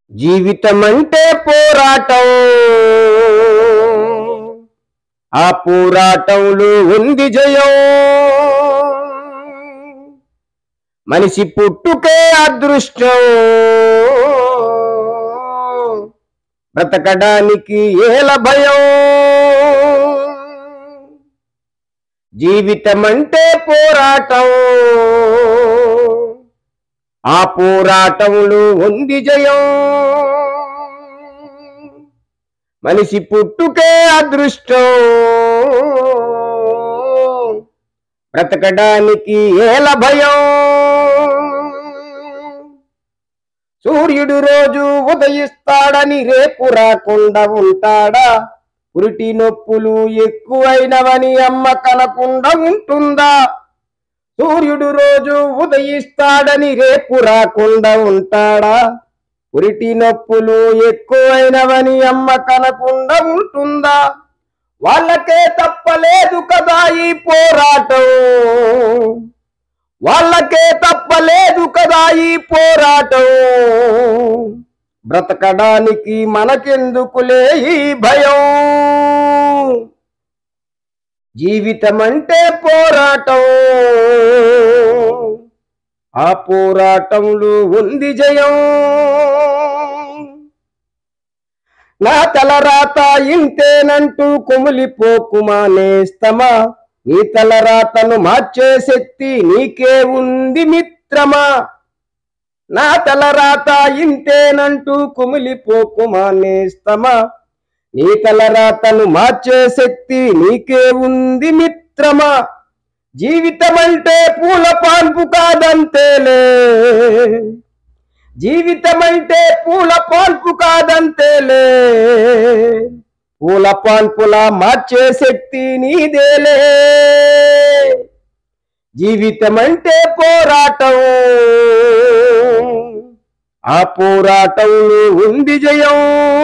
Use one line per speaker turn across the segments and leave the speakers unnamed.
జీవితం అంటే పోరాటం ఆ పోరాటంలో ఉంది జయం మనిషి పుట్టుకే అదృష్టం బ్రతకడానికి ఏల భయం జీవితం అంటే పోరాటం ఆ పోరాటంలో ఉంది జయం మనిషి పుట్టుకే అదృష్టం బ్రతకడానికి ఏల భయం సూర్యుడు రోజు ఉదయిస్తాడని రేపు రాకుండా ఉంటాడా పురిటి నొప్పులు ఎక్కువైనవని అమ్మ కనకుండా ఉంటుందా సూర్యుడు రోజు ఉదయిస్తాడని రేపు రాకుండా ఉంటాడా పురిటి నొప్పులు ఎక్కువైనవని అమ్మ కనకుండా ఉంటుందా వాళ్ళకే తప్పలేదు కదా ఈ పోరాటం వాళ్ళకే తప్పలేదు కదా ఈ పోరాటం బ్రతకడానికి మనకెందుకులే ఈ భయం జీవితం అంటే పోరాటం ఆ పోరాటంలో ఉంది జయం నా తలరాత ఇంతేనంటూ కుమిలిపోకుమా నేస్తమా నీ తలరాతను మార్చే శక్తి నీకే ఉంది మిత్రమా నా తలరాత ఇంతేనంటూ కుమిలిపోకుమా నేస్తమా నీ తలరాతను మార్చే శక్తి నీకే ఉంది మిత్రమా జీవితం అంటే పూల పాన్పు కాదంతేలే జీవితం అంటే పూల పాన్పు కాదంతేలే పూల పాన్పులా మార్చే శక్తి నీదేలే జీవితం అంటే పోరాటం ఆ పోరాటంలో ఉంది జయం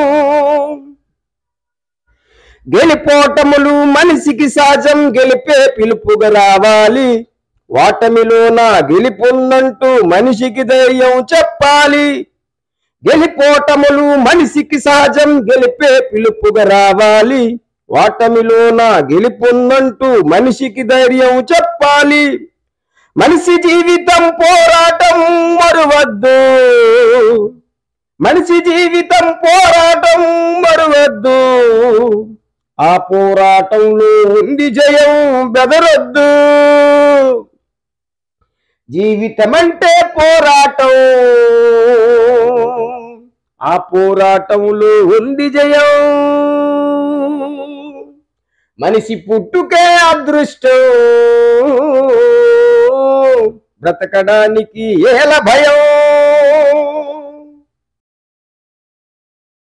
గెలిపోటములు మనిషికి సహజం గెలిపే పిలుపుగా రావాలి ఓటమిలో నా గెలిపుందంటూ మనిషికి ధైర్యం చెప్పాలి గెలిపోటములు మనిషికి సహజం గెలిపే పిలుపుగా రావాలి ఓటమిలో నా గెలుపుందంటూ మనిషికి ధైర్యం చెప్పాలి మనిషి జీవితం పోరాటం మరువద్దు మనిషి జీవితం పోరాటం మరువద్దు ఆ పోరాటంలో ఉంది జయం బెదరొద్దు జీవితం అంటే పోరాటం ఆ పోరాటంలో ఉంది జయం మనిషి పుట్టుకే అదృష్టం బ్రతకడానికి ఏల భయం